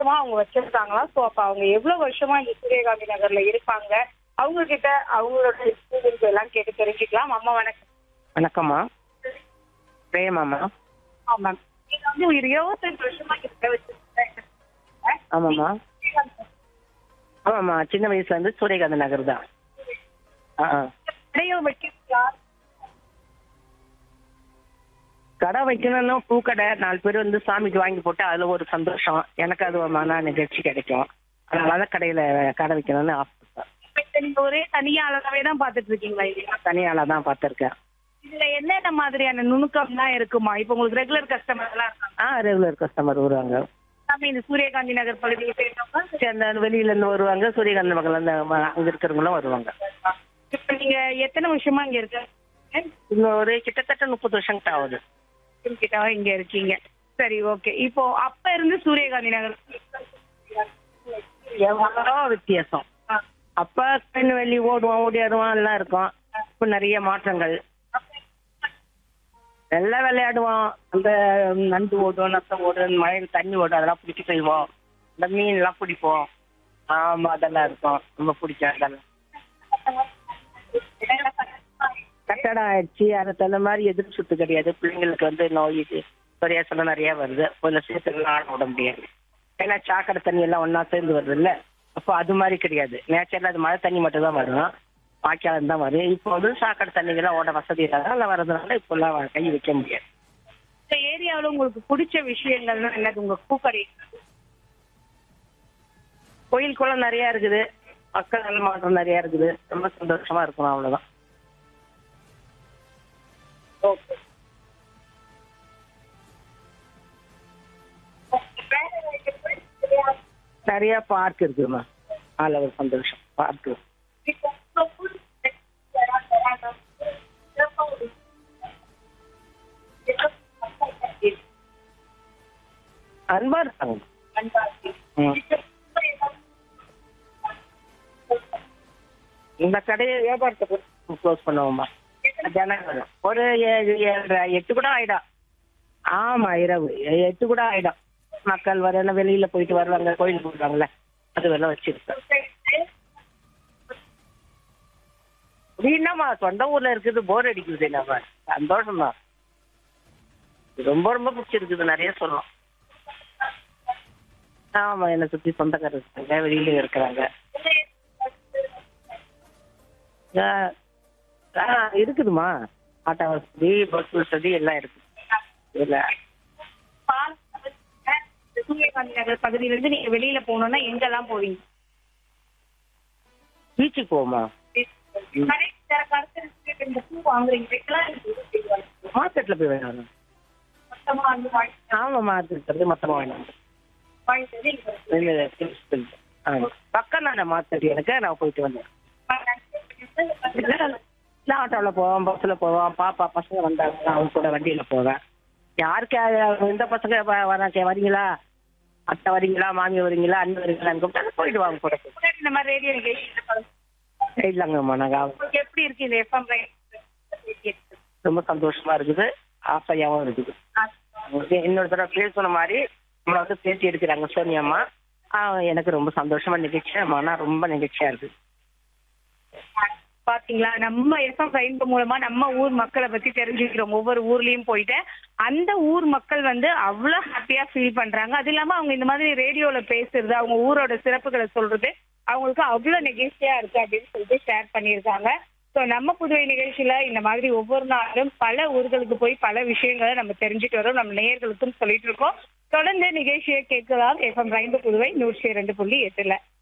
வருஷமா அவங்க வச்சிருக்காங்களா சோ அப்ப அவங்க எவ்வளவு வருஷமா இந்த சூரியகாந்தி நகர்ல இருப்பாங்க அவங்க கிட்ட அவங்களோட எக்ஸ்பீரியன்ஸ் எல்லாம் கேட்டு தெரிஞ்சுக்கலாம் அம்மா வணக்கம் வணக்கம்மா பிரேமாம்மா ஆ மேம் நீங்க வந்து ஒரு இருபத்தஞ்சு வருஷமா கிட்ட வச்சிருக்கீங்க ஆமாம்மா ஆமாம்மா சின்ன வயசுல இருந்து சூரியகாந்தி நகர் தான் ஆ ஆ. கடையை வைக்கிறீங்களா கடை வைக்கணும்னா பூக்கடை நாலு பேர் வந்து சாமிக்கு வாங்கி போட்டு அதுல ஒரு சந்தோஷம் எனக்கு அது ஒரு மன நிகழ்ச்சி கிடைக்கும் அதனால கடையில கடை வைக்கணும்னு ஆசைப்பட்டேன் இப்ப இத நீங்க ஒரே தனியாளராகவே தான் பாத்துட்டு இருக்கீங்களா இல்லையா தனியால தான் பார்த்துருக்கேன் இதுல என்னென்ன மாதிரியான நுணுக்கம்லாம் இருக்குமா இப்ப உங்களுக்கு ரெகுலர் கஸ்டமர் எல்லாம் இருக்காங்க ஆ ரெகுலர் கஸ்டமர் வருவாங்க எல்லாமே இந்த சூரியகாந்தி நகர் பகுதியை சேர்ந்தவங்க சரி, அந்த வெளியில இருந்து வருவாங்க சூரியகாந்தி மகள் அந்த ம- அங்க இருக்கிறவங்களும் வருவாங்க இப்ப நீங்க எத்தனை வருஷமா இங்க இருக்க இன்னும் ஒரு கிட்டத்தட்ட முப்பது வருஷம் கிட்ட ஆகுது கிட்ட இங்க இருக்கீங்க சரி ஓகே இப்போ அப்ப இருந்து சூரியகாந்தி நகர் எவ்வளோ வித்தியாசம் ஆ. அப்ப பெண் வெளி ஓடுவோம் ஓடியாடுவோம் எல்லாம் இருக்கும் இப்ப நிறைய மாற்றங்கள் எல்லாம் விளையாடுவோம் அந்த நண்டு ஓடும் நத்தம் ஓடும் மழையில் தண்ணி ஓடும் அதெல்லாம் பிடிக்க செய்வோம் இந்த மீன் எல்லாம் பிடிப்போம் ஆமா அதெல்லாம் இருக்கும் ரொம்ப பிடிக்கும் அதெல்லாம் கட்டடம் ஆயிடுச்சு அதை தகுந்த மாதிரி எதிர்ப்பு சுத்து கிடையாது பிள்ளைங்களுக்கு வந்து நோய் இது சொரியாசலம் நிறைய வருது கொஞ்சம் சேர்த்துலாம் ஆட விட முடியாது ஏன்னா சாக்கடை தண்ணி எல்லாம் ஒண்ணா சேர்ந்து வருது இல்ல அப்போ அது மாதிரி கிடையாது நேச்சுரலா அது மழை தண்ணி மட்டும் தான் வரும் வாய்க்காலம் தான் வரும் இப்போ வந்து சாக்கடை தண்ணிகள்லாம் ஓட வசதி இல்லாதனால வரதுனால இப்போ எல்லாம் கை வைக்க முடியாது இந்த ஏரியாவுல உங்களுக்கு பிடிச்ச விஷயங்கள்னா என்னது உங்க பூக்கடை கோயில் குளம் நிறைய இருக்குது மக்கள் நல்ல மாற்றம் நிறைய இருக்குது ரொம்ப சந்தோஷமா இருக்கும் அவ்வளவுதான் ஓகே நிறைய பார்க் இருக்குதுமா அதில் ஒரு சந்தோஷம் பார்க்கு அன்பா இருக்காங்க ம். இந்த கடையை வியாபாரத்தை க்ளோஸ் பண்ணுவோம்மா ஜனங்க வரும். ஒரு ஏழு ஏழரை எட்டு கூட ஆயிடும் ஆமா இரவு எட்டு கூட ஆயிடும் மக்கள் வர வெளியில போயிட்டு வருவாங்க கோயிலுக்கு போடுவாங்கல்ல அது வெள்ளம் வச்சிருக்கேன் என்னம்மா சொந்த ஊர்ல இருக்குது போர் அடிக்குது நம்ம சந்தோஷம் தான் ரொம்ப ரொம்ப பிடிச்சிருக்குது நிறைய சொல்லலாம் ஆமா என்னை சுத்தி சொந்தக்காரர் இருக்காங்க வெளியில இருக்கிறாங்க ஆ, ஆ, இருக்குதுமா ஆட்டோ வசதி பஸ் வசதி எல்லாம் இருக்கு இல்ல சூரியகாந்தி நகர் பகுதியில இருந்து நீங்க வெளியில போகணும்னா எங்கெல்லாம் போவீங்க பீச்சுக்கு போமா கடை திறக்காத இந்த பூ வாங்குறீங்க இதெல்லாம் எனக்கு எது தெரியாது. மார்க்கெட்ல போய் வேணும் மொத்தமா வந்து வாங்கி ஆமா மார்க்கெட் மொத்தமா வேணும் வாங்கிட்டு வந்து இங்க வந்து இல்ல, இல்ல, திருச்சி போயிட்டு. ஆமா. பக்கம் தானே மார்க்கெட் எனக்கு நான் போயிட்டு வந்தேன் நான் ஆட்டோவில் போவேன் பஸ்ஸில் போவேன் பாப்பா பசங்க வந்தாங்க அவங்க கூட வண்டியில் போவேன் யாருக்கு யா- எந்த பசங்க வ- வராங்க வரீங்களா அத்தை வரீங்களா மாமி வரீங்களா அண்ணன் வரீங்களான்னு கூப்பிட்டா போயிட்டு வாங்க கூட முன்னாடி இந்த மாதிரி ரேடியோ நிகழ்ச்சி இல்லைங்கம்மா நாங்கள் உங்களுக்கு எப்படி இருக்கு இந்த எஃப்எம் ரொம்ப சந்தோஷமா இருக்குது ஆசையாகவும் இருக்குது இன்னொரு தடவை பேர் சொன்ன மாதிரி நம்மளை வந்து பேட்டி எடுக்கிறாங்க சோனியம்மா ஆ, எனக்கு ரொம்ப சந்தோஷமா நிகழ்ச்சியா மன ரொம்ப நிகழ்ச்சியா இருக்கு பாத்தீங்களா நம்ம எஃப்எம் ரெயின்போ மூலமா நம்ம ஊர் மக்களை பத்தி தெரிஞ்சுக்கிறோம் ஒவ்வொரு ஊர்லயும் போயிட்டு அந்த ஊர் மக்கள் வந்து அவ்வளவு ஹாப்பியா ஃபீல் பண்றாங்க அது இல்லாம அவங்க இந்த மாதிரி ரேடியோல பேசுறது அவங்க ஊரோட சிறப்புகளை சொல்றது அவங்களுக்கு அவ்வளவு நெகிழ்ச்சியா இருக்கு அப்படின்னு சொல்லிட்டு ஷேர் பண்ணியிருக்காங்க ஸோ நம்ம புதுவை நிகழ்ச்சியில இந்த மாதிரி ஒவ்வொரு நாளும் பல ஊர்களுக்கு போய் பல விஷயங்களை நம்ம தெரிஞ்சுட்டு வரோம் நம்ம நேயர்களுக்கும் சொல்லிட்டு இருக்கோம் தொடர்ந்து நிகழ்ச்சியை கேட்கலாம் எஃப்எம் ரெயின்போ புதுவை நூற்றி இரண்டு புள்ளி எட்டுல